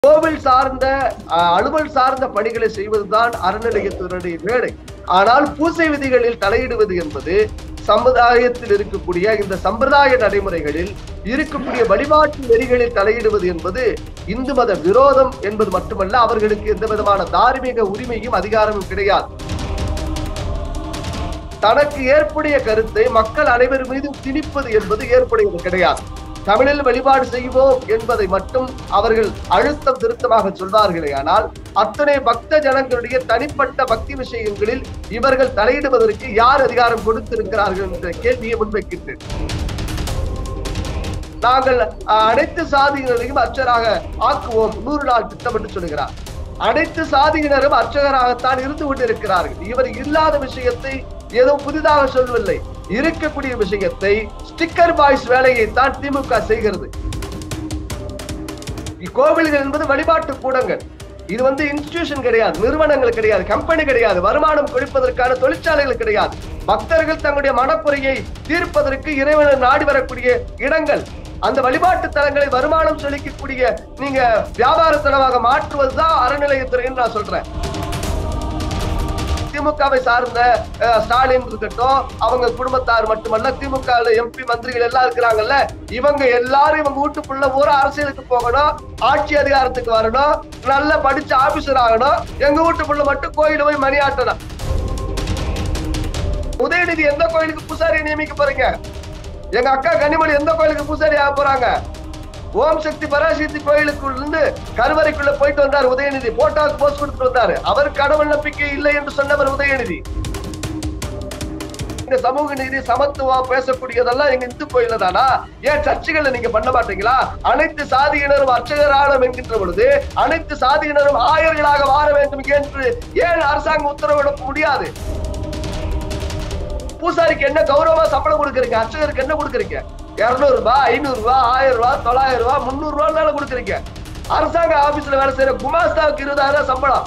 கோவில் சார்ந்த அஹ், அலுவல் சார்ந்த பணிகளை செய்வதுதான் அறநிலையத்துறையுடைய வேலை ஆனால் பூசை விதிகளில் தலையிடுவது என்பது சமுதாயத்தில் இருக்கக்கூடிய இந்த சம்பிரதாய நடைமுறைகளில் இருக்கக்கூடிய வழிபாட்டு நெறிகளில் தலையிடுவது என்பது இந்து மத விரோதம் என்பது மட்டுமல்ல அவர்களுக்கு எந்த விதமான தார்மீக உரிமையும் அதிகாரமும் கிடையாது தனக்கு ஏற்புடைய கருத்தை மக்கள் அனைவர் மீதும் திணிப்பது என்பது ஏற்புடையது கிடையாது தமிழில் வழிபாடு செய்வோம் என்பதை மட்டும் அவர்கள் அழுத்தம் திருத்தமாக சொல்வார்களே ஆனால் அத்தனை பக்த ஜனங்களுடைய தனிப்பட்ட பக்தி விஷயங்களில் இவர்கள் தலையிடுவதற்கு யார் அதிகாரம் கொடுத்திருக்கிறார்கள் என்ற கேள்வியை முன்வைக்கின்றேன் நாங்கள் அஹ், அனைத்து சாதியினரையும் அர்ச்சராக ஆக்குவோம் நூறு நாள் திட்டம் என்று சொல்கிறார் அனைத்து சாதியினரும் அர்ச்சகராகத்தான் இருந்து கொண்டிருக்கிறார்கள் இவர் இல்லாத விஷயத்தை ஏதோ புதிதாக சொல்லவில்லை இருக்கக்கூடிய விஷயத்தை ஸ்டிக்கர் பாய்ஸ் வேலையை தான் திமுக செய்கிறது கோவில்கள் என்பது வழிபாட்டு கூடங்கள் இது வந்து இன்ஸ்டிடியூஷன் கிடையாது நிறுவனங்கள் கிடையாது கம்பெனி கிடையாது வருமானம் கொடுப்பதற்கான தொழிற்சாலைகள் கிடையாது பக்தர்கள் தங்களுடைய மனக்குறையை தீர்ப்பதற்கு இறைவனை நாடி வரக்கூடிய இடங்கள் அந்த வழிபாட்டு தலங்களை வருமானம் செலுத்தக்கூடிய நீங்க வியாபார தலமாக மாற்றுவதுதான் அறநிலையத்துறைன்னு நான் சொல்றேன் திமுகவை சார்ந்த அஹ், ஸ்டாலின் இருக்கட்டும் அவங்க குடும்பத்தார் மட்டுமல்ல திமுக எம்பி மந்திரிகள் எல்லாம் இருக்கிறாங்கல்ல இவங்க எல்லாரும் இவங்க வீட்டுக்குள்ள ஒரு அரசியலுக்கு போகணும் ஆட்சி அதிகாரத்துக்கு வரணும் நல்ல படிச்ச ஆபீசர் ஆகணும் எங்க வீட்டுக்குள்ள மட்டும் கோயில போய் மணியாட்டணும் உதயநிதி எந்த கோயிலுக்கு பூசாரியை நியமிக்க போறீங்க எங்க அக்கா கனிமொழி எந்த கோயிலுக்கு பூசாரி ஆக போறாங்க ஓம் சக்தி பராசக்தி கோயிலுக்குள்ள இருந்து கருவறைக்குள்ள போயிட்டு வந்தார் உதயநிதி போட்டோவுக்கு போஸ்ட் கொடுத்துட்டு வந்தாரு அவர் கடவுள் நம்பிக்கை இல்லை என்று சொன்னவர் உதயநிதி இந்த சமூக நீதி சமத்துவம் பேசக்கூடியதெல்லாம் எங்க இந்து கோயில தானா ஏன் சர்ச்சுகள்ல நீங்க பண்ண மாட்டீங்களா அனைத்து சாதியினரும் அர்ச்சகராலம் என்கின்ற பொழுது அனைத்து சாதியினரும் ஆயர்களாக மாற வேண்டும் என்று ஏன் அரசாங்கம் உத்தரவிட முடியாது பூசாரிக்கு என்ன கௌரவமா சம்பளம் கொடுக்குறீங்க அர்ச்சகருக்கு என்ன கொடுக்குறீங்க இருநூறு ரூபாய் ஐநூறு ரூபாய் ஆயிரம் ரூபாய் தொள்ளாயிரம் ரூபாய் முந்நூறு ரூபாய் கொடுக்குறீங்க அரசாங்க ஆபீஸ்ல வேலை செய்யற குமாஸ்தாவுக்கு இருபதாயிரம் சம்பளம்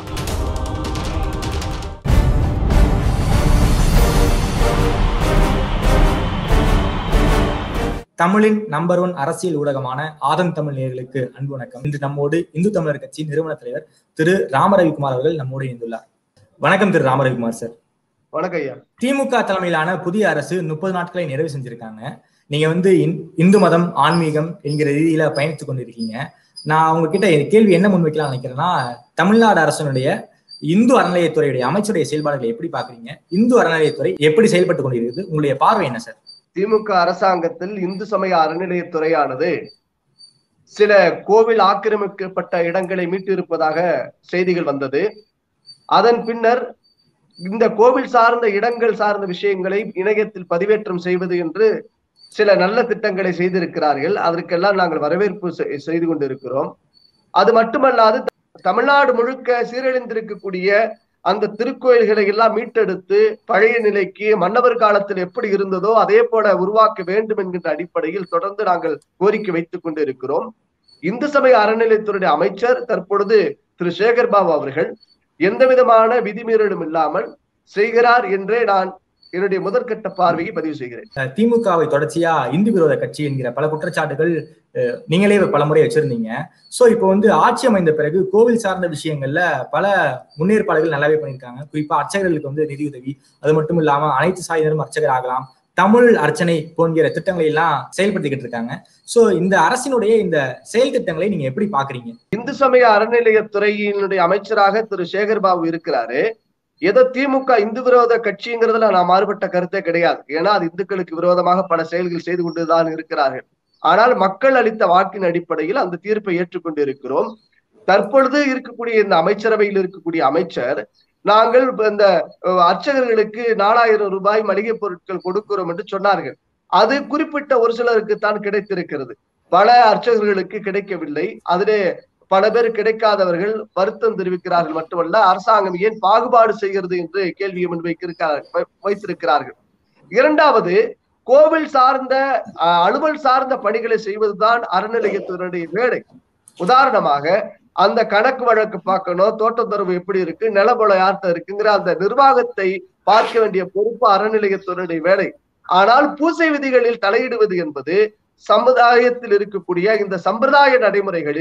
தமிழின் நம்பர் ஒன் அரசியல் ஊடகமான ஆதம் தமிழ் நேயர்களுக்கு அன்பு வணக்கம் இன்று நம்மோடு இந்து தமிழர் கட்சி நிறுவன தலைவர் திரு ராமரவிக்குமார் அவர்கள் நம்மோடு இணைந்துள்ளார் வணக்கம் திரு ராமரவிக்குமார் சார் வணக்கம் ஐயா திமுக தலைமையிலான புதிய அரசு முப்பது நாட்களை நிறைவு செஞ்சிருக்காங்க நீங்க வந்து இந்- இந்து மதம் ஆன்மீகம் என்கிற ரீதியில பயணித்துக் கொண்டிருக்கீங்க நான் உங்ககிட்ட என் கேள்வி என்ன முன்வைக்கலாம் நினைக்கிறேன்னா தமிழ்நாடு அரசனுடைய இந்து அறநிலையத்துறையுடைய அமைச்சருடைய செயல்பாடுகளை எப்படி பாக்குறீங்க இந்து அறநிலையத்துறை எப்படி செயல்பட்டு கொண்டிருக்குது உங்களுடைய பார்வை என்ன சார் திமுக அரசாங்கத்தில் இந்து சமய அறநிலையத்துறையானது சில கோவில் ஆக்கிரமிக்கப்பட்ட இடங்களை மீட்டிருப்பதாக செய்திகள் வந்தது அதன் பின்னர் இந்த கோவில் சார்ந்த இடங்கள் சார்ந்த விஷயங்களை இணையத்தில் பதிவேற்றம் செய்வது என்று சில நல்ல திட்டங்களை செய்திருக்கிறார்கள் அதற்கெல்லாம் நாங்கள் வரவேற்பு செ- செய்து கொண்டிருக்கிறோம் அது மட்டுமல்லாது தமிழ்நாடு முழுக்க சீரழிந்திருக்கக்கூடிய அந்த திருக்கோயில்களை எல்லாம் மீட்டெடுத்து பழைய நிலைக்கு மன்னவர் காலத்தில் எப்படி இருந்ததோ அதே போல உருவாக்க வேண்டும் என்கின்ற அடிப்படையில் தொடர்ந்து நாங்கள் கோரிக்கை வைத்துக் கொண்டிருக்கிறோம் இந்து சமய அறநிலையத்துறையுடைய அமைச்சர் தற்பொழுது திரு சேகர் பாபு அவர்கள் எந்த விதமான விதிமீறலும் இல்லாமல் செய்கிறார் என்றே நான் என்னுடைய முதற்கட்ட பார்வையை பதிவு செய்கிறேன் அஹ் திமுகவை தொடர்ச்சியா இந்து விரோத கட்சி என்கிற பல குற்றச்சாட்டுகள் அஹ், நீங்களே பல முறை வச்சிருந்தீங்க சோ இப்போ வந்து ஆட்சி அமைந்த பிறகு கோவில் சார்ந்த விஷயங்கள்ல பல முன்னேற்பாடுகள் நல்லாவே பண்ணியிருக்காங்க குறிப்பா அர்ச்சகர்களுக்கு வந்து நிதியுதவி அது மட்டும் இல்லாம அனைத்து சாதியினரும் அர்ச்சகர் ஆகலாம் தமிழ் அர்ச்சனை போன்கிற திட்டங்களை எல்லாம் செயல்படுத்திக்கிட்டு இருக்காங்க சோ இந்த அரசினுடைய இந்த செயல் திட்டங்களை நீங்க எப்படி பாக்குறீங்க இந்து சமய அறநிலையத்துறையினுடைய அமைச்சராக திரு சேகர் பாபு இருக்கிறாரு ஏதோ திமுக இந்து விரோத கட்சிங்கிறதுல நான் மாறுபட்ட கருத்தே கிடையாது ஏன்னா அது இந்துக்களுக்கு விரோதமாக பல செயல்கள் செய்து கொண்டுதான் இருக்கிறார்கள் ஆனால் மக்கள் அளித்த வாக்கின் அடிப்படையில் அந்த தீர்ப்பை ஏற்றுக்கொண்டு இருக்கிறோம் தற்பொழுது இருக்கக்கூடிய இந்த அமைச்சரவையில் இருக்கக்கூடிய அமைச்சர் நாங்கள் இந்த அஹ், அர்ச்சகர்களுக்கு நாலாயிரம் ரூபாய் மளிகை பொருட்கள் கொடுக்கிறோம் என்று சொன்னார்கள் அது குறிப்பிட்ட ஒரு சிலருக்கு தான் கிடைத்திருக்கிறது பல அர்ச்சகர்களுக்கு கிடைக்கவில்லை அதிலே பல பேர் கிடைக்காதவர்கள் வருத்தம் தெரிவிக்கிறார்கள் மட்டுமல்ல அரசாங்கம் ஏன் பாகுபாடு செய்கிறது என்று கேள்வியை முன்வைக்கிறார்கள் வைத்திருக்கிறார்கள் இரண்டாவது கோவில் சார்ந்த அஹ், அலுவல் சார்ந்த பணிகளை செய்வதுதான் அறநிலையத்துறையுடைய வேலை உதாரணமாக அந்த கணக்கு வழக்கு பார்க்கணும் தோட்டத்தரவு எப்படி இருக்கு நிலபுல யார்கிட்ட இருக்குங்கிற அந்த நிர்வாகத்தை பார்க்க வேண்டிய பொறுப்பு அறநிலையத்துறையுடைய வேலை ஆனால் பூசை விதிகளில் தலையிடுவது என்பது சமுதாயத்தில் இருக்கக்கூடிய இந்த சம்பிரதாய நடைமுறைகளில்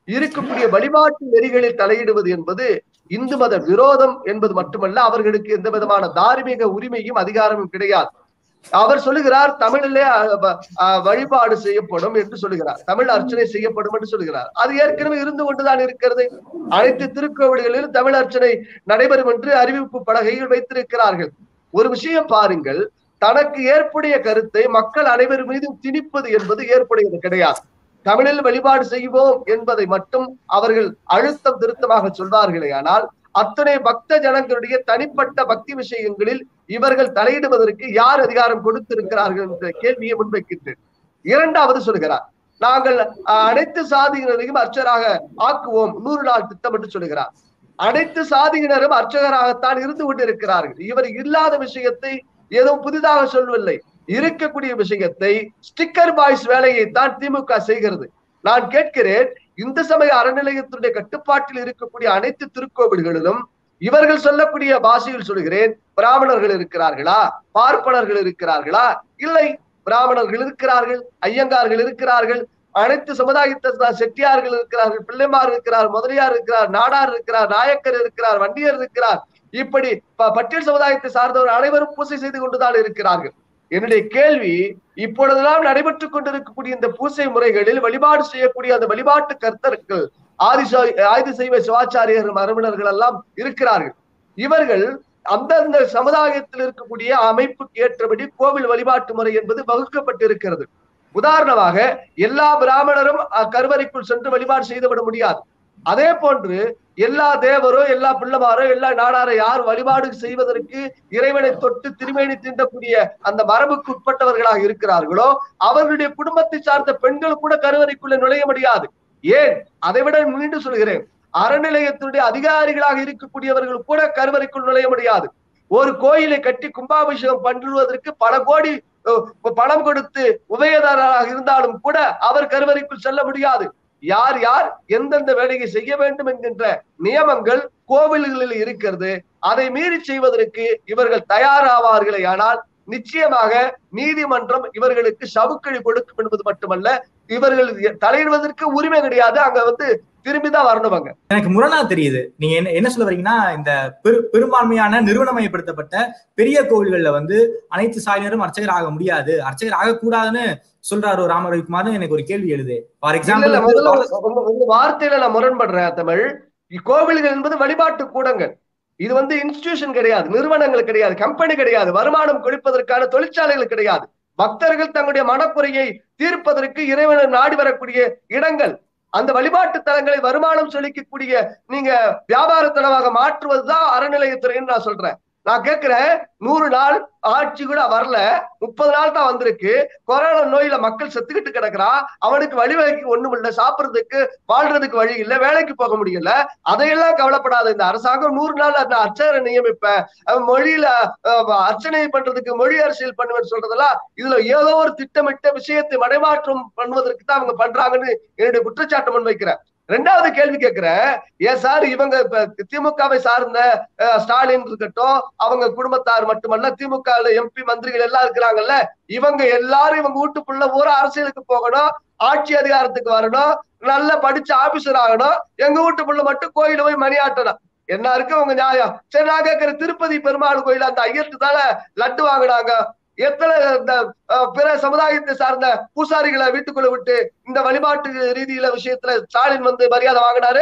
இருக்கக்கூடிய வழிபாட்டு நெறிகளில் தலையிடுவது என்பது இந்து மத விரோதம் என்பது மட்டுமல்ல அவர்களுக்கு எந்த விதமான தார்மீக உரிமையும் அதிகாரமும் கிடையாது அவர் சொல்லுகிறார் தமிழிலே அஹ், வ- அஹ், வழிபாடு செய்யப்படும் என்று சொல்லுகிறார் தமிழ் அர்ச்சனை செய்யப்படும் என்று சொல்லுகிறார் அது ஏற்கனவே இருந்து கொண்டுதான் இருக்கிறது அனைத்து திருக்கோவில்களிலும் தமிழ் அர்ச்சனை நடைபெறும் என்று அறிவிப்பு பலகையில் வைத்திருக்கிறார்கள் ஒரு விஷயம் பாருங்கள் தனக்கு ஏற்புடைய கருத்தை மக்கள் அனைவர் மீதும் திணிப்பது என்பது ஏற்புடையது கிடையாது தமிழில் வழிபாடு செய்வோம் என்பதை மட்டும் அவர்கள் அழுத்தம் திருத்தமாக சொல்வார்களே ஆனால் அத்தனை பக்த ஜனங்களுடைய தனிப்பட்ட பக்தி விஷயங்களில் இவர்கள் தலையிடுவதற்கு யார் அதிகாரம் கொடுத்திருக்கிறார்கள் என்ற கேள்வியை முன்வைக்கின்றேன் இரண்டாவது சொல்கிறார் நாங்கள் அஹ், அனைத்து சாதியினரையும் அர்ச்சராக ஆக்குவோம் நூறு நாள் திட்டம் என்று சொல்கிறார் அனைத்து சாதியினரும் அர்ச்சகராகத்தான் இருந்து கொண்டிருக்கிறார்கள் இவர் இல்லாத விஷயத்தை எதுவும் புதிதாக சொல்லவில்லை இருக்கக்கூடிய விஷயத்தை ஸ்டிக்கர் பாய்ஸ் வேலையை தான் திமுக செய்கிறது நான் கேட்கிறேன் இந்து சமய அறநிலையத்தினுடைய கட்டுப்பாட்டில் இருக்கக்கூடிய அனைத்து திருக்கோவில்களிலும் இவர்கள் சொல்லக்கூடிய பாஷையில் சொல்கிறேன் பிராமணர்கள் இருக்கிறார்களா பார்ப்பனர்கள் இருக்கிறார்களா இல்லை பிராமணர்கள் இருக்கிறார்கள் ஐயங்கார்கள் இருக்கிறார்கள் அனைத்து சமுதாயத்தை சா- செட்டியார்கள் இருக்கிறார்கள் பிள்ளைமார் இருக்கிறார் முதலியார் இருக்கிறார் நாடார் இருக்கிறார் நாயக்கர் இருக்கிறார் வண்டியர் இருக்கிறார் இப்படி ப- பட்டியல் சமுதாயத்தை சார்ந்தவர் அனைவரும் பூசை செய்து கொண்டுதான் இருக்கிறார்கள் என்னுடைய கேள்வி இப்பொழுதெல்லாம் நடைபெற்றுக் கொண்டிருக்கக்கூடிய இந்த பூசை முறைகளில் வழிபாடு செய்யக்கூடிய அந்த வழிபாட்டு கர்த்தர்கள் ஆதிச ஆயுத செய்வ சிவாச்சாரியர் மரபினர்கள் எல்லாம் இருக்கிறார்கள் இவர்கள் அந்தந்த சமுதாயத்தில் இருக்கக்கூடிய அமைப்புக்கு ஏற்றபடி கோவில் வழிபாட்டு முறை என்பது வகுக்கப்பட்டிருக்கிறது உதாரணமாக எல்லா பிராமணரும் அஹ், கருவறைக்குள் சென்று வழிபாடு செய்துவிட முடியாது அதே போன்று எல்லா தேவரோ எல்லா பிள்ளைமாரோ எல்லா நாடாரோ யார் வழிபாடு செய்வதற்கு இறைவனை தொட்டு திருமேனி தீண்டக்கூடிய அந்த மரபுக்கு உட்பட்டவர்களாக இருக்கிறார்களோ அவர்களுடைய குடும்பத்தை சார்ந்த பெண்கள் கூட கருவறைக்குள்ள நுழைய முடியாது ஏன் அதை விட மீண்டும் சொல்கிறேன் அறநிலையத்தினுடைய அதிகாரிகளாக இருக்கக்கூடியவர்கள் கூட கருவறைக்குள் நுழைய முடியாது ஒரு கோயிலை கட்டி கும்பாபிஷேகம் பண்ணுவதற்கு பல கோடி அஹ், பணம் கொடுத்து உபயதாரராக இருந்தாலும் கூட அவர் கருவறைக்குள் செல்ல முடியாது யார் யார் எந்தெந்த வேலையை செய்ய வேண்டும் என்கின்ற நியமங்கள் கோவில்களில் இருக்கிறது அதை மீறி செய்வதற்கு இவர்கள் தயாராவார்களே ஆனால் நிச்சயமாக நீதிமன்றம் இவர்களுக்கு சவுக்கடி கொடுக்கும் என்பது மட்டுமல்ல இவர்கள் தலையிடுவதற்கு உரிமை கிடையாது அங்க வந்து திரும்பிதான் வரணுமாங்க எனக்கு முரணா தெரியுது நீங்க என்ன என்ன சொல்ல வரீங்கன்னா இந்த பெரு பெரும்பான்மையான நிறுவனமயப்படுத்தப்பட்ட பெரிய கோவில்கள்ல வந்து அனைத்து சாயினரும் அர்ச்சகர் ஆக முடியாது அர்ச்சகர் ஆகக்கூடாதுன்னு சொல்றாரு ராம ரவிக்குமார்னு எனக்கு ஒரு கேள்வி எழுது ஃபார் இல்ல, இல்ல, எக்ஸாம்பிள் முதல்ல உங்க- உங்க வார்த்தையில நான் முரண்படுறேன் தமிழ் கோவில்கள் என்பது வழிபாட்டு கூடங்கள் இது வந்து இன்ஸ்டிடியூஷன் கிடையாது நிறுவனங்கள் கிடையாது கம்பெனி கிடையாது வருமானம் கொடுப்பதற்கான தொழிற்சாலைகள் கிடையாது பக்தர்கள் தங்களுடைய மனக்குறையை தீர்ப்பதற்கு இறைவனை நாடி வரக்கூடிய இடங்கள் அந்த வழிபாட்டு தலங்களை வருமானம் செலுத்தக்கூடிய நீங்க வியாபார தலமாக மாற்றுவதுதான் அறநிலையத்துறைன்னு நான் சொல்றேன் நான் கேட்கிறேன் நூறு நாள் ஆட்சி கூட வரல முப்பது நாள் தான் வந்திருக்கு கொரோனா நோயில மக்கள் செத்துக்கிட்டு கிடக்குறான் அவனுக்கு வழிவகைக்கு ஒண்ணும் இல்ல சாப்பிடுறதுக்கு வாழ்றதுக்கு வழி இல்ல வேலைக்கு போக முடியல அதையெல்லாம் கவலைப்படாத இந்த அரசாங்கம் நூறு நாள் அந்த அர்ச்சகரை நியமிப்பேன் அவன் மொழியில அஹ், அர்ச்சனை பண்றதுக்கு மொழி அரசியல் பண்ணுவேன்னு சொல்றதெல்லாம் இதுல ஏதோ ஒரு திட்டமிட்ட விஷயத்தை மடைமாற்றம் பண்ணுவதற்கு தான் அவங்க பண்றாங்கன்னு என்னுடைய குற்றச்சாட்டு முன்வைக்கிறேன் ரெண்டாவது கேள்வி கேட்கிறேன் ஏன் சார் இவங்க இப்ப திமுகவை சார்ந்த அஹ், ஸ்டாலின் இருக்கட்டும் அவங்க குடும்பத்தார் மட்டுமல்ல திமுக எம்பி மந்திரிகள் எல்லாம் இருக்கிறாங்கல்ல இவங்க எல்லாரும் இவங்க வீட்டுக்குள்ள ஒரு அரசியலுக்கு போகணும் ஆட்சி அதிகாரத்துக்கு வரணும் நல்ல படிச்ச ஆபீசர் ஆகணும் எங்க வீட்டுக்குள்ள மட்டும் கோயில போய் மணியாட்டணும் என்ன இருக்கு உங்க நியாயம் சரி நான் கேட்கிற திருப்பதி பெருமாள் கோயில் அந்த ஐயத்து தானே லட்டு வாங்கினாங்க எத்தனை இந்த அஹ், பிற சமுதாயத்தை சார்ந்த பூசாரிகளை வீட்டுக்குள்ள விட்டு இந்த வழிபாட்டு ரீதியில விஷயத்துல ஸ்டாலின் வந்து மரியாதை வாங்கினாரு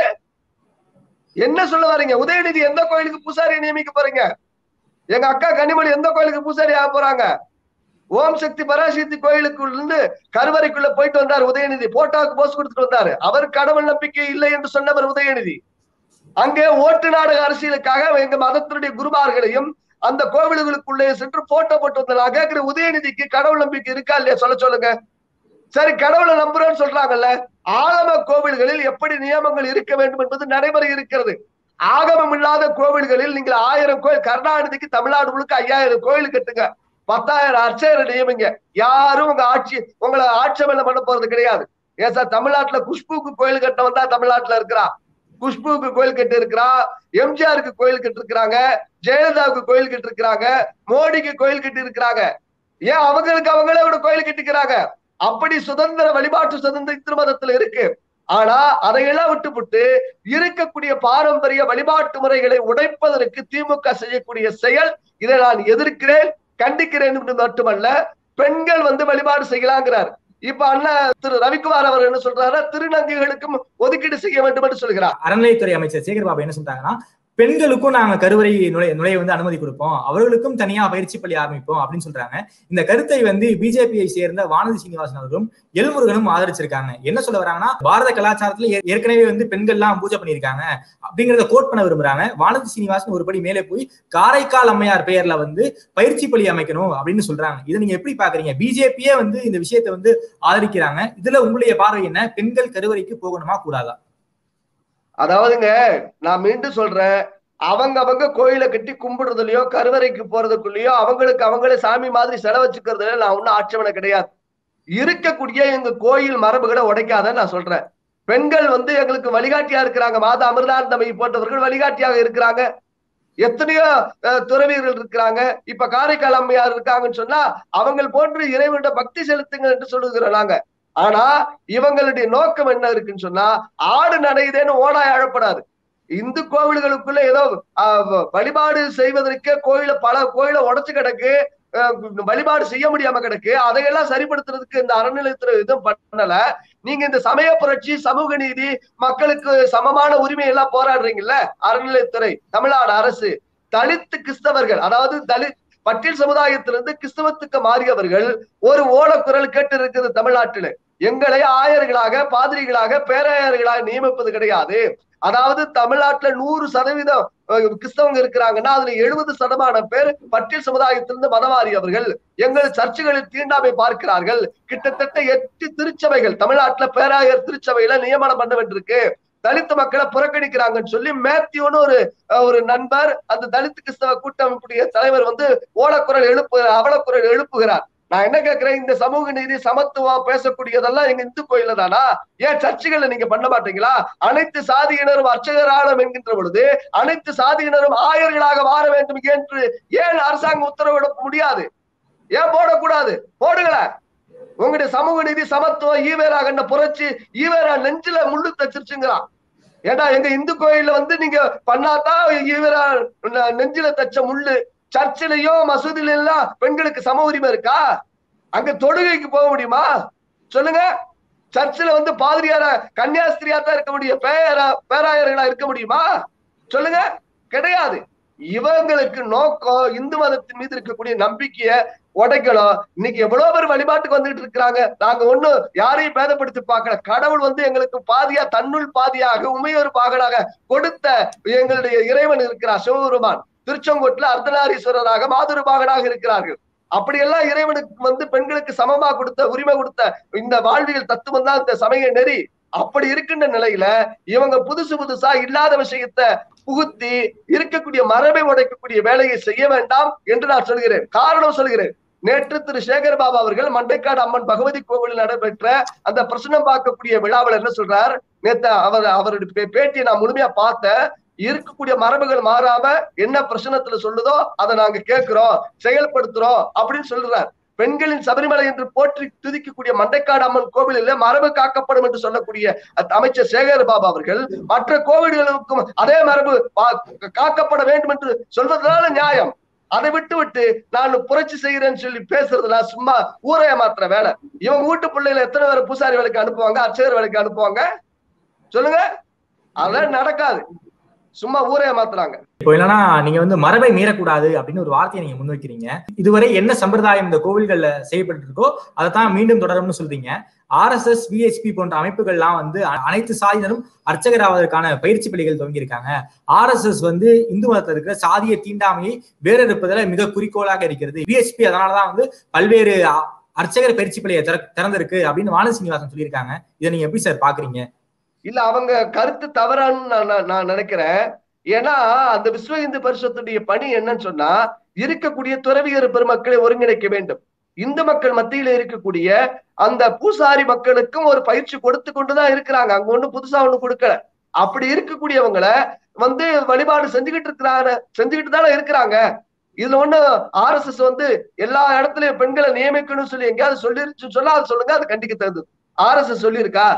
என்ன சொல்ல வரீங்க உதயநிதி எந்த கோயிலுக்கு பூசாரியை நியமிக்க போறீங்க எங்க அக்கா கனிமொழி எந்த கோயிலுக்கு பூசாரி ஆக போறாங்க ஓம் சக்தி பராசக்தி கோயிலுக்குள்ள இருந்து கருவறைக்குள்ள போயிட்டு வந்தார் உதயநிதி போட்டோவுக்கு போஸ் கொடுத்துட்டு வந்தாரு அவர் கடவுள் நம்பிக்கை இல்லை என்று சொன்னவர் உதயநிதி அங்கே ஓட்டு நாடக அரசியலுக்காக எங்க மதத்தினுடைய குருமார்களையும் அந்த கோவில்களுக்குள்ளே சென்று போட்டோ போட்டு வந்தார் நான் கேட்கிற உதயநிதிக்கு கடவுள் நம்பிக்கை இருக்கா இல்லையா சொல்ல சொல்லுங்க சரி கடவுளை நம்புறோம்னு சொல்றாங்கல்ல ஆகம கோவில்களில் எப்படி நியமங்கள் இருக்க வேண்டும் என்பது நடைமுறை இருக்கிறது ஆகமம் இல்லாத கோவில்களில் நீங்கள் ஆயிரம் கோயில் கருணாநிதிக்கு தமிழ்நாடு முழுக்க ஐயாயிரம் கோயில் கட்டுங்க பத்தாயிரம் அர்ச்சகரை நியமிங்க யாரும் உங்க ஆட்சி உங்களை ஆட்சேபனை பண்ண போறது கிடையாது ஏன் சார் தமிழ்நாட்டுல குஷ்புக்கு கோயில் கட்ட வந்தா தமிழ்நாட்டுல இருக்கிறா குஷ்புக்கு கோயில் கட்டி இருக்கிறா எம்ஜிஆருக்கு கோயில் கட்டி இருக்கிறாங்க ஜெயலலிதாவுக்கு கோயில் கட்டி இருக்கிறாங்க மோடிக்கு கோயில் கட்டி இருக்கிறாங்க ஏன் அவங்களுக்கு அவங்களே ஒரு கோயில் கட்டிக்கிறாங்க அப்படி சுதந்திர வழிபாட்டு சுதந்திர திருமதத்துல இருக்கு ஆனா அதையெல்லாம் விட்டுவிட்டு இருக்கக்கூடிய பாரம்பரிய வழிபாட்டு முறைகளை உடைப்பதற்கு திமுக செய்யக்கூடிய செயல் இதை நான் எதிர்க்கிறேன் கண்டிக்கிறேன் என்று மட்டுமல்ல பெண்கள் வந்து வழிபாடு செய்யலாங்கிறார் இப்ப அண்ணன் திரு ரவிக்குமார் அவர் என்ன சொல்றாரு திருநங்கைகளுக்கும் ஒதுக்கீடு செய்ய வேண்டும் என்று சொல்கிறார் அறநிலையத்துறை அமைச்சர் சேகர்பாபு என்ன சொல்றாங்கன்னா பெண்களுக்கும் நாங்க கருவறை நுழைய நுழைய வந்து அனுமதி கொடுப்போம் அவர்களுக்கும் தனியா பயிற்சி பள்ளி ஆரம்பிப்போம் அப்படின்னு சொல்றாங்க இந்த கருத்தை வந்து பிஜேபியை சேர்ந்த வானதி சீனிவாசன் அவர்களும் எல்முருகனும் ஆதரிச்சிருக்காங்க என்ன சொல்ல வராங்கன்னா பாரத கலாச்சாரத்துல ஏ- ஏற்கனவே வந்து பெண்கள்லாம் பூஜை பண்ணியிருக்காங்க அப்படிங்கறத கோட் பண்ண விரும்புறாங்க வானதி சீனிவாசன் ஒருபடி மேலே போய் காரைக்கால் அம்மையார் பெயர்ல வந்து பயிற்சி பள்ளி அமைக்கணும் அப்படின்னு சொல்றாங்க இதை நீங்க எப்படி பாக்குறீங்க பிஜேபியே வந்து இந்த விஷயத்தை வந்து ஆதரிக்கிறாங்க இதுல உங்களுடைய பார்வை என்ன பெண்கள் கருவறைக்கு போகணுமா கூடாதா அதாவதுங்க நான் மீண்டும் சொல்றேன் அவங்க அவங்க கோயிலை கட்டி கும்பிடுறதுலயோ கருவறைக்கு போறதுக்குள்ளயோ அவங்களுக்கு அவங்களே சாமி மாதிரி செலவச்சுக்கிறதுல நான் ஒன்னும் ஆட்சேபனை கிடையாது இருக்கக்கூடிய எங்க கோயில் மரபுகளை உடைக்காத நான் சொல்றேன் பெண்கள் வந்து எங்களுக்கு வழிகாட்டியா இருக்கிறாங்க மாதா அமிர்தானந்தமை போன்றவர்கள் வழிகாட்டியாக இருக்கிறாங்க எத்தனையோ அஹ், துறவியர்கள் இருக்கிறாங்க இப்ப காரைக்கால் அம்மையார் இருக்காங்கன்னு சொன்னா அவங்கள் போன்று இறைவனிட பக்தி செலுத்துங்க என்று சொல்லுகிறோம் நாங்க ஆனா இவங்களுடைய நோக்கம் என்ன இருக்குன்னு சொன்னா ஆடு நடையுதேன்னு ஓடாய் அழப்படாது இந்து கோவில்களுக்குள்ள ஏதோ ஆஹ், வழிபாடு செய்வதற்கே கோயில பல கோயில உடைச்சு கிடக்கு ஆஹ், வழிபாடு செய்ய முடியாம கிடக்கு அதையெல்லாம் சரிப்படுத்துறதுக்கு இந்த அறநிலையத்துறை எதுவும் பண்ணல நீங்க இந்த சமய புரட்சி சமூக நீதி மக்களுக்கு சமமான உரிமை எல்லாம் போராடுறீங்கல்ல அறநிலையத்துறை தமிழ்நாடு அரசு தலித்து கிறிஸ்தவர்கள் அதாவது தலித் பட்டியல் சமுதாயத்திலிருந்து கிறிஸ்தவத்துக்கு மாறியவர்கள் ஒரு ஓலக்குரல் கேட்டு இருக்குது தமிழ்நாட்டில் எங்களை ஆயர்களாக பாதிரிகளாக பேராயர்களாக நியமிப்பது கிடையாது அதாவது தமிழ்நாட்டுல நூறு சதவீதம் அஹ், கிறிஸ்தவங்க இருக்கிறாங்கன்னா அதுல எழுபது சதமானம் பேர் பட்டியல் சமுதாயத்திலிருந்து மதமாறியவர்கள் எங்கள் சர்ச்சுகளில் தீண்டாமை பார்க்கிறார்கள் கிட்டத்தட்ட எட்டு திருச்சபைகள் தமிழ்நாட்டுல பேராயர் திருச்சபையில நியமனம் பண்ண வேண்டியிருக்கு தலித் மக்களை புறக்கணிக்கிறாங்கன்னு சொல்லி மேத்யூன்னு ஒரு அஹ், ஒரு நண்பர் அந்த தலித் கிறிஸ்தவ கூட்டமைப்புடைய தலைவர் வந்து ஓலக்குரல் எழுப்பு அவலக்குரல் எழுப்புகிறார் நான் என்ன கேட்கிறேன் இந்த சமூக நீதி சமத்துவம் பேசக்கூடியதெல்லாம் எங்க இந்து கோயில்ல தானா ஏன் சர்ச்சுகள்ல நீங்க பண்ண மாட்டீங்களா அனைத்து சாதியினரும் அர்ச்சகராலம் என்கின்ற பொழுது அனைத்து சாதியினரும் ஆயர்களாக மாற வேண்டும் என்று ஏன் அரசாங்கம் உத்தரவிட முடியாது ஏன் போடக்கூடாது போடுங்களேன் உங்களுடைய சமூக நீதி சமத்துவம் ஈவேரா கண்ட புரட்சி ஈவேரா நெஞ்சில முள்ளு தச்சிருச்சுங்கிறான் ஏடா எங்க இந்து கோயில்ல வந்து நீங்க பண்ணாதான் ஈவேரா ந- நெஞ்சில தச்ச முள்ளு சர்ச்சிலையும் மசூதியில எல்லாம் பெண்களுக்கு சம உரிமை இருக்கா அங்க தொழுகைக்கு போக முடியுமா சொல்லுங்க சர்ச்சில் வந்து பாதிரியார கன்னியாஸ்திரியா தான் இருக்க முடியும் பேரா பேராயர்களா இருக்க முடியுமா சொல்லுங்க கிடையாது இவங்களுக்கு நோக்கம் இந்து மதத்தின் மீது இருக்கக்கூடிய நம்பிக்கைய உடைக்கணும் இன்னைக்கு எவ்வளவு பேர் வழிபாட்டுக்கு வந்துட்டு இருக்கிறாங்க நாங்க ஒண்ணு யாரையும் பேதப்படுத்தி பார்க்கல கடவுள் வந்து எங்களுக்கு பாதியா தன்னுள் பாதியாக உமையொரு பாகனாக கொடுத்த எங்களுடைய இறைவன் இருக்கிறார் சிவபெருமான் திருச்செங்கோட்டுல அர்த்தநாரீஸ்வரராக மாதுரு பாகனாக இருக்கிறார்கள் அப்படியெல்லாம் இறைவனுக்கு வந்து பெண்களுக்கு சமமா கொடுத்த உரிமை கொடுத்த இந்த வாழ்வியல் தத்துவம் தான் இந்த சமய நெறி அப்படி இருக்கின்ற நிலையில இவங்க புதுசு புதுசா இல்லாத விஷயத்த புகுத்தி இருக்கக்கூடிய மரபை உடைக்கக்கூடிய வேலையை செய்ய வேண்டாம் என்று நான் சொல்கிறேன் காரணம் சொல்கிறேன் நேற்று திரு சேகர் பாபா அவர்கள் மண்டைக்காடு அம்மன் பகவதி கோவிலில் நடைபெற்ற அந்த பிரசனம் பார்க்கக்கூடிய விழாவில் என்ன சொல்றார் நேத்து அவர் அவருடைய பே- பேட்டியை நான் முழுமையா பார்த்தேன் இருக்கக்கூடிய மரபுகள் மாறாம என்ன பிரச்சனத்துல சொல்லுதோ அதை நாங்க கேட்கிறோம் செயல்படுத்துறோம் அப்படின்னு சொல்றார் பெண்களின் சபரிமலை என்று போற்றி துதிக்கக்கூடிய மண்டைக்காடு அம்மன் கோவிலில் மரபு காக்கப்படும் என்று சொல்லக்கூடிய அத் அமைச்சர் சேகர் பாபா அவர்கள் மற்ற கோவில்களுக்கும் அதே மரபு பா- காக்கப்பட வேண்டும் என்று சொல்வதனால நியாயம் அதை விட்டு விட்டு நான் புரட்சி செய்கிறேன்னு சொல்லி பேசுறதுல சும்மா ஊரை ஏமாத்துற வேலை இவங்க வீட்டு பிள்ளைகளை எத்தனை பேர் பூசாரி வேலைக்கு அனுப்புவாங்க அர்ச்சகர் வேலைக்கு அனுப்புவாங்க சொல்லுங்க அதெல்லாம் நடக்காது சும்மா ஊரே ஏமாத்துறாங்க இப்போ என்னன்னா நீங்க வந்து மரபை மீறக்கூடாது அப்படின்னு ஒரு வார்த்தையை நீங்க முன்வைக்கிறீங்க இதுவரை என்ன சம்பிரதாயம் இந்த கோவில்கள்ல செய்யப்பட்டு இருக்கோ அதை தான் மீண்டும் தொடரும்னு சொல்றீங்க ஆர்எஸ்எஸ் விஹெச்பி போன்ற அமைப்புகள்லாம் வந்து அ- அனைத்து சாதியினரும் அர்ச்சகராவதற்கான பயிற்சி பள்ளிகள் துவங்கியிருக்காங்க ஆர்எஸ்எஸ் வந்து இந்து மதத்தில் இருக்கிற சாதிய தீண்டாமையை வேறெடுப்பதில் மிக குறிக்கோளாக இருக்கிறது விஹெச்பி அதனாலதான் வந்து பல்வேறு அ- அர்ச்சகர் பயிற்சி பள்ளியை திற- திறந்திருக்கு அப்படின்னு வானதி சீனிவாசன் சொல்லியிருக்காங்க இதை நீங்க எப்படி சார் பாக்குறீங்க இல்ல அவங்க கருத்து தவறான்னு நான் நான் நான் நினைக்கிறேன் ஏன்னா அந்த விஸ்வ இந்து பரிஷத்துடைய பணி என்னன்னு சொன்னா இருக்கக்கூடிய துறவியர் பெருமக்களை ஒருங்கிணைக்க வேண்டும் இந்து மக்கள் மத்தியில இருக்கக்கூடிய அந்த பூசாரி மக்களுக்கும் ஒரு பயிற்சி கொடுத்து கொண்டுதான் இருக்கிறாங்க அங்க ஒண்ணு புதுசா ஒண்ணு கொடுக்கல அப்படி இருக்கக்கூடியவங்கள வந்து வழிபாடு செஞ்சுக்கிட்டு இருக்கிறாங்க செஞ்சுக்கிட்டு தானே இருக்கிறாங்க இதுல ஒண்ணு ஆர் எஸ் எஸ் வந்து எல்லா இடத்துலயும் பெண்களை நியமிக்கணும்னு சொல்லி எங்கேயாவது சொல்லிருச்சு சொன்னா அது சொல்லுங்க அது கண்டிக்க தகுந்தது ஆர் எஸ் எஸ் சொல்லியிருக்கா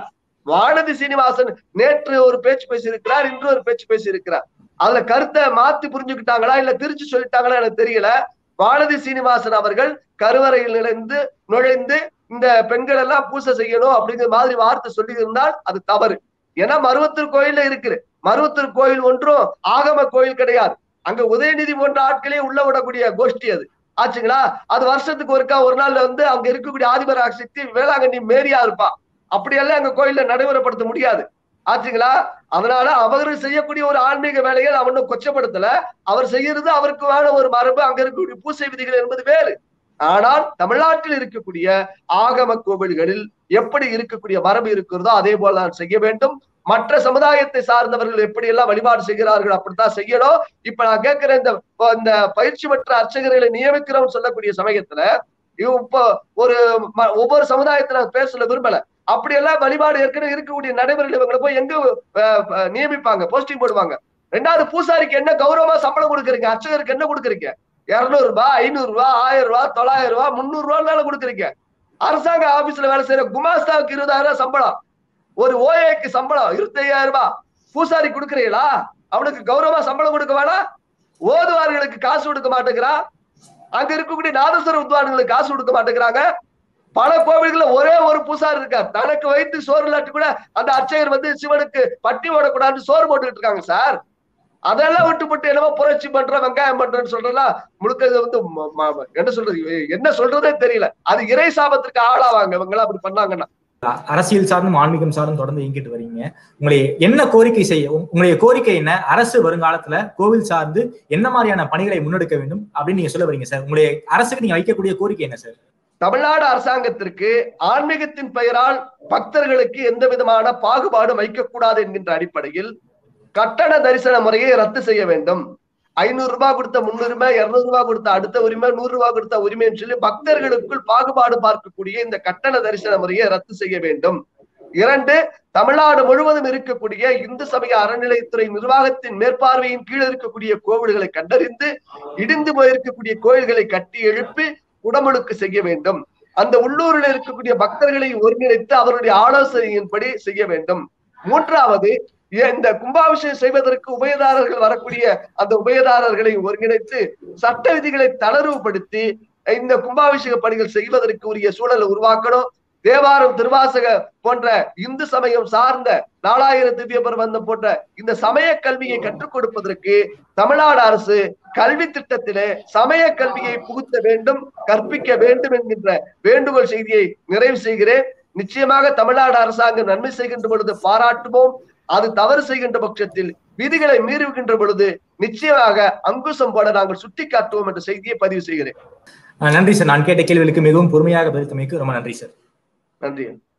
வானதி சீனிவாசன் நேற்று ஒரு பேச்சு பேசியிருக்கிறார் இன்று ஒரு பேச்சு பேசியிருக்கிறார் அதுல கருத்தை மாத்தி புரிஞ்சுக்கிட்டாங்களா இல்ல திருச்சி சொல்லிட்டாங்களா எனக்கு தெரியல வானதி சீனிவாசன் அவர்கள் கருவறையில் நுழைந்து நுழைந்து இந்த பெண்கள் எல்லாம் பூசை செய்யணும் அப்படிங்கிற மாதிரி வார்த்தை சொல்லி இருந்தால் அது தவறு ஏன்னா மருவத்தூர் கோயில்ல இருக்குது மருவத்தூர் கோயில் ஒன்றும் ஆகம கோயில் கிடையாது அங்க உதயநிதி போன்ற ஆட்களே உள்ள விடக்கூடிய கோஷ்டி அது ஆச்சுங்களா அது வருஷத்துக்கு ஒருக்கா ஒரு நாள்ல வந்து அங்க இருக்கக்கூடிய ஆதிபராக சக்தி வேளாங்கண்ணி மேரியா இருப்பா அப்படியெல்லாம் அங்க கோயில்ல நடைமுறைப்படுத்த முடியாது ஆச்சுங்களா அதனால அவர் செய்யக்கூடிய ஒரு ஆன்மீக வேலையை நான் ஒன்றும் கொச்சப்படுத்தல அவர் செய்யறது அவருக்கு வேற ஒரு மரபு அங்க இருக்கக்கூடிய பூசை விதிகள் என்பது வேறு ஆனால் தமிழ்நாட்டில் இருக்கக்கூடிய ஆகம கோவில்களில் எப்படி இருக்கக்கூடிய மரபு இருக்கிறதோ அதே போல நான் செய்ய வேண்டும் மற்ற சமுதாயத்தை சார்ந்தவர்கள் எப்படி எல்லாம் வழிபாடு செய்கிறார்கள் அப்படித்தான் செய்யணும் இப்ப நான் கேட்கிற இந்த இந்த பயிற்சி பெற்ற அர்ச்சகர்களை நியமிக்கிறோம் சொல்லக்கூடிய சமயத்துல இப்போ ஒரு ஒவ்வொரு சமுதாயத்தை நான் பேச சொல்ல விரும்பல அப்படியெல்லாம் வழிபாடு ஏற்கனவே இருக்கக்கூடிய நடைமுறையில் இவங்களை போய் எங்க நியமிப்பாங்க போஸ்டிங் போடுவாங்க ரெண்டாவது பூசாரிக்கு என்ன கௌரவமா சம்பளம் கொடுக்குறீங்க அர்ச்சகருக்கு என்ன கொடுக்குறீங்க இருநூறு ரூபாய் ஐநூறு ரூபாய் ஆயிரம் ரூபாய் தொள்ளாயிரம் ரூபாய் முந்நூறு ரூபாய் கொடுக்குறீங்க அரசாங்க ஆபீஸ்ல வேலை செய்யற குமாஸ்தாவுக்கு இருபதாயிரம் ரூபாய் சம்பளம் ஒரு ஓஏக்கு சம்பளம் இருபத்தி ஐயாயிரம் ரூபாய் பூசாரி கொடுக்குறீங்களா அவனுக்கு கௌரவமா சம்பளம் கொடுக்க வேணா ஓதுவார்களுக்கு காசு கொடுக்க மாட்டேங்கிறா அங்க இருக்கக்கூடிய நாதஸ்வர உத்வான்களுக்கு காசு கொடுக்க மாட்டேங்கிறாங்க பல கோவில்கள்ல ஒரே ஒரு பூசாரி இருக்கார் தனக்கு வைத்து சோறு இல்லாட்டி கூட அந்த அர்ச்சகர் வந்து சிவனுக்கு பட்டி ஓடக்கூடாதுன்னு சோறு போட்டுக்கிட்டு இருக்காங்க சார் அதெல்லாம் விட்டு போட்டு என்னமோ புரட்சி பண்ற வெங்காயம் பண்றேன்னு சொல்றதெல்லாம் முழுக்க இது வந்து என்ன சொல்றது என்ன சொல்றதே தெரியல அது இறை சாபத்திற்கு ஆளாவாங்க இவங்க அப்படி பண்ணாங்கன்னா அரசியல் சார்ந்தும் ஆன்மீகம் சார்ந்தும் தொடர்ந்து இயங்கிட்டு வரீங்க உங்களுடைய என்ன கோரிக்கை செய்ய உங்களுடைய கோரிக்கை என்ன அரசு வருங்காலத்துல கோவில் சார்ந்து என்ன மாதிரியான பணிகளை முன்னெடுக்க வேண்டும் அப்படின்னு நீங்க சொல்ல வரீங்க சார் உங்களுடைய அரசுக்கு நீங்க வைக்கக்கூடிய கோரிக்கை என்ன சார் தமிழ்நாடு அரசாங்கத்திற்கு ஆன்மீகத்தின் பெயரால் பக்தர்களுக்கு எந்த விதமான பாகுபாடும் வைக்கக்கூடாது என்கின்ற அடிப்படையில் கட்டண தரிசன முறையை ரத்து செய்ய வேண்டும் ஐநூறு ரூபாய் கொடுத்த முன்னுரிமை இருநூறு ரூபாய் கொடுத்த அடுத்த உரிமை நூறு ரூபாய் கொடுத்த உரிமைன்னு சொல்லி பக்தர்களுக்குள் பாகுபாடு பார்க்கக்கூடிய இந்த கட்டண தரிசன முறையை ரத்து செய்ய வேண்டும் இரண்டு தமிழ்நாடு முழுவதும் இருக்கக்கூடிய இந்து சமய அறநிலையத்துறை நிர்வாகத்தின் மேற்பார்வையின் கீழ் இருக்கக்கூடிய கோவில்களை கண்டறிந்து இடிந்து போயிருக்கக்கூடிய கோயில்களை கட்டி எழுப்பி உடமுழுக்கு செய்ய வேண்டும் அந்த உள்ளூரில் இருக்கக்கூடிய பக்தர்களை ஒருங்கிணைத்து அவருடைய ஆலோசனையின்படி செய்ய வேண்டும் மூன்றாவது இந்த கும்பாபிஷேகம் செய்வதற்கு உபயதாரர்கள் வரக்கூடிய அந்த உபயதாரர்களை ஒருங்கிணைத்து சட்ட விதிகளை தளர்வுபடுத்தி இந்த கும்பாபிஷேக பணிகள் செய்வதற்கு உரிய சூழலை உருவாக்கணும் தேவாரம் திருவாசக போன்ற இந்து சமயம் சார்ந்த நாலாயிரம் திவ்ய பிரபந்தம் போன்ற இந்த சமய கல்வியை கற்றுக் கொடுப்பதற்கு தமிழ்நாடு அரசு கல்வி திட்டத்திலே சமய கல்வியை புகுத்த வேண்டும் கற்பிக்க வேண்டும் என்கின்ற வேண்டுகோள் செய்தியை நிறைவு செய்கிறேன் நிச்சயமாக தமிழ்நாடு அரசாங்கம் நன்மை செய்கின்ற பொழுது பாராட்டுவோம் அது தவறு செய்கின்ற பட்சத்தில் விதிகளை மீறுகின்ற பொழுது நிச்சயமாக அங்குசம் போல நாங்கள் சுட்டிக்காட்டுவோம் என்ற செய்தியை பதிவு செய்கிறேன் நன்றி சார் நான் கேட்ட கேள்விகளுக்கு மிகவும் பொறுமையாக பதில் ரொம்ப நன்றி சார் நன்றி